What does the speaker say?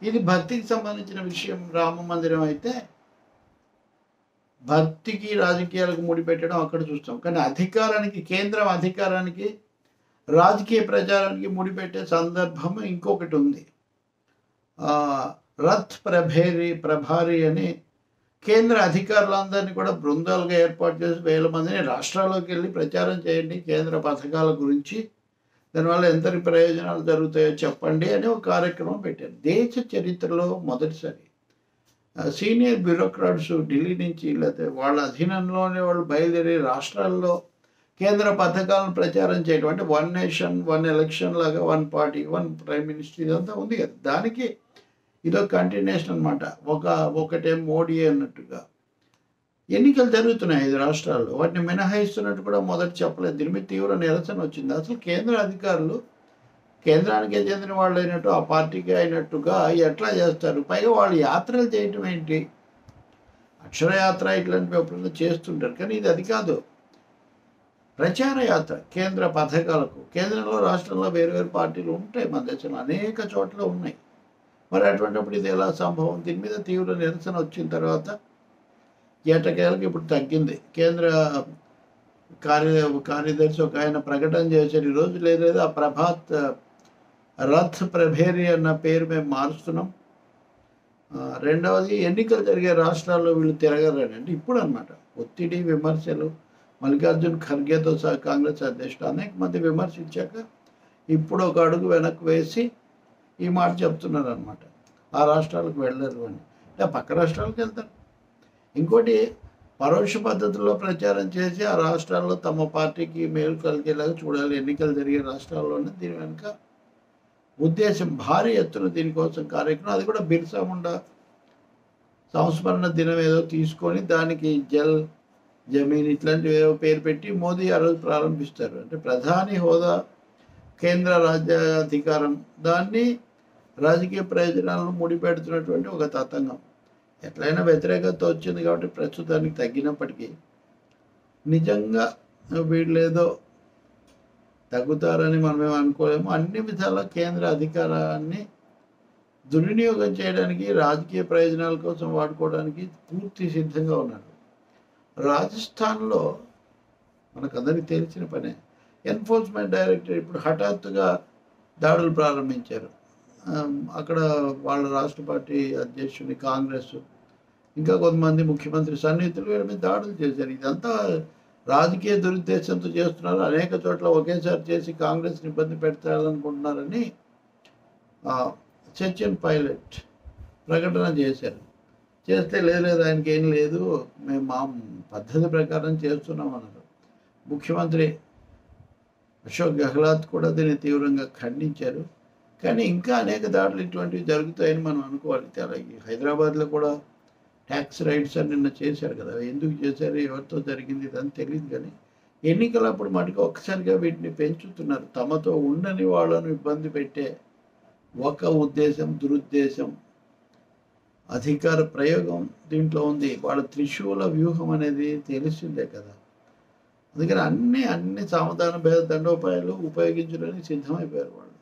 ఇది భక్తికి సంబంధించిన విషయం రామ మందిరం అయితే భక్తికి రాజకీయాలకు ముడిపెట్టడం అక్కడ చూస్తాం కానీ అధికారానికి కేంద్రం అధికారానికి రాజకీయ ప్రచారానికి ముడిపెట్టే సందర్భం ఇంకొకటి ఉంది ఆ, రథ్ ప్రభేరి ప్రభారి అని కేంద్ర అధికారులందరినీ కూడా బృందాలుగా ఏర్పాటు చేసి వేల మందిని రాష్ట్రాల్లోకి వెళ్ళి ప్రచారం చేయండి కేంద్ర పథకాల గురించి దానివల్ల ఎంతటి ప్రయోజనాలు జరుగుతాయో చెప్పండి అని ఒక కార్యక్రమం పెట్టారు దేశ చరిత్రలో మొదటిసారి ఆ, సీనియర్ బ్యూరోక్రాట్స్ ఢిల్లీ నుంచి లేకపోతే వాళ్ళ అధీనంలోనే వాళ్ళు బయలుదేరి రాష్ట్రాల్లో కేంద్ర పథకాలను ప్రచారం చేయడం అంటే వన్ నేషన్ వన్ ఎలక్షన్ లాగా one party one prime minister ఇదంతా ఉంది కదా దానికి ఇదొక కంటిన్యూషన్ అనమాట ఒక ఒకటే మోడీ అన్నట్టుగా ఎన్నికలు జరుగుతున్నాయి ఐదు రాష్ట్రాల్లో వాటిని మినహాయిస్తున్నట్టు కూడా మొదట చెప్పలేదు దీని మీద తీవ్ర నిరసన వచ్చింది అసలు కేంద్ర అధికారులు కేంద్రానికి చెందిన వాళ్ళు అయినట్టు ఆ పార్టీకి అయినట్టుగా ఎట్లా చేస్తారు పైగా వాళ్ళు యాత్రలు చేయటం ఏంటి అక్షరయాత్ర ఇట్లాంటివి ఎప్పుడైనా చేస్తుంటారు కానీ ఇది అది కాదు ప్రచార యాత్ర కేంద్ర పథకాలకు కేంద్రంలో రాష్ట్రంలో వేరు వేరు పార్టీలు ఉంటాయి మన దేశంలో అనేక చోట్ల ఉన్నాయి మరి అటువంటిప్పుడు ఇది ఎలా సంభవం దీని మీద తీవ్ర నిరసన వచ్చిన తర్వాత ఏటకేళ్ళకి ఇప్పుడు తగ్గింది కేంద్ర కార్య కార్యదర్శి ఒక ఆయన ప్రకటన చేశారు ఈరోజు లేదు ఆ ప్రభాత్ రథ్ ప్రభేరి అన్న పేరు మేము మారుస్తున్నాం ఆ, రెండవది ఎన్నికలు జరిగే రాష్ట్రాల్లో వీళ్ళు తిరగరని అంటే ఇప్పుడు అనమాట ఒత్తిడి విమర్శలు మల్లికార్జున్ ఖర్గేతో సహా కాంగ్రెస్ అధ్యక్షుడు అనేక మంది విమర్శించాక ఇప్పుడు ఒక అడుగు వెనక్కి వేసి ఈ మాట చెప్తున్నారు అనమాట ఆ రాష్ట్రాలకు వెళ్ళరు అని అంటే పక్క రాష్ట్రాలకు వెళ్తారు ఇంకోటి పరోక్ష పద్ధతిలో ప్రచారం చేసి ఆ రాష్ట్రాల్లో తమ పార్టీకి మేలు కలిగేలాగా చూడాలి ఎన్నికలు జరిగే రాష్ట్రాల్లోనే దీని వెనుక ఉద్దేశం భారీ ఎత్తున దీనికోసం కార్యక్రమం అది కూడా బిర్సా ముండా సంస్మరణ దినం ఏదో తీసుకొని దానికి జల్ జమీన్ ఇట్లాంటివి ఏవో పేరు పెట్టి మోదీ ఆ రోజు ప్రారంభిస్తారు అంటే ప్రధాని హోదా కేంద్ర రాజ్యాధికారం దాన్ని రాజకీయ ప్రయోజనాలను ముడిపెడుతున్నటువంటి ఒక తతంగం ఎట్లయినా వ్యతిరేకత వచ్చింది కాబట్టి ప్రస్తుతానికి తగ్గినప్పటికీ నిజంగా వీళ్ళేదో తగ్గుతారని మనమేం అనుకోలేము అన్ని విధాల కేంద్ర అధికారాన్ని దుర్వినియోగం చేయడానికి రాజకీయ ప్రయోజనాల కోసం వాడుకోవడానికి పూర్తి సిద్ధంగా ఉన్నారు రాజస్థాన్లో మనకందరికీ తెలిసిన పనే ఎన్ఫోర్స్మెంట్ డైరెక్టర్ ఇప్పుడు హఠాత్తుగా దాడులు ప్రారంభించారు ఆమ్, అక్కడ వాళ్ళ రాష్ట్ర పార్టీ అధ్యక్షుని కాంగ్రెస్ ఇంకా కొంతమంది ముఖ్యమంత్రి సన్నిహితులు వీళ్ళ మీద దాడులు చేశారు ఇదంతా రాజకీయ దురుద్దేశంతో చేస్తున్నారు అనేక చోట్ల ఒకేసారి చేసి కాంగ్రెస్ని ఇబ్బంది పెడతారనుకుంటున్నారని ఆ, సచిన్ పైలట్ ప్రకటన చేశారు చేస్తే లేదు లేదు ఆయనకి ఏం లేదు మేము మా పద్ధతి ప్రకారం చేస్తున్నాం అన్నారు ముఖ్యమంత్రి అశోక్ గెహ్లాత్ కూడా దీన్ని తీవ్రంగా ఖండించారు కానీ ఇంకా అనేక దాడులు ఇటువంటివి జరుగుతాయని మనం అనుకోవాలి అలాగే హైదరాబాద్లో కూడా ట్యాక్స్ రైట్స్ అని నిన్న చేశారు కదా ఎందుకు చేశారు ఎవరితో జరిగింది ఇదని తెలియదు కానీ ఎన్నికలప్పుడు మటుకు ఒక్కసారిగా వీటిని పెంచుతున్నారు తమతో ఉండని వాళ్ళను ఇబ్బంది పెట్టే ఒక ఉద్దేశం దురుద్దేశం అధికార ప్రయోగం దీంట్లో ఉంది వాళ్ళ త్రిశూల వ్యూహం అనేది తెలిసిందే కదా అందుకని అన్ని అన్ని సామధాన భేద దండోపాయాలు ఉపయోగించడానికి సిద్ధమైపోయారు వాళ్ళు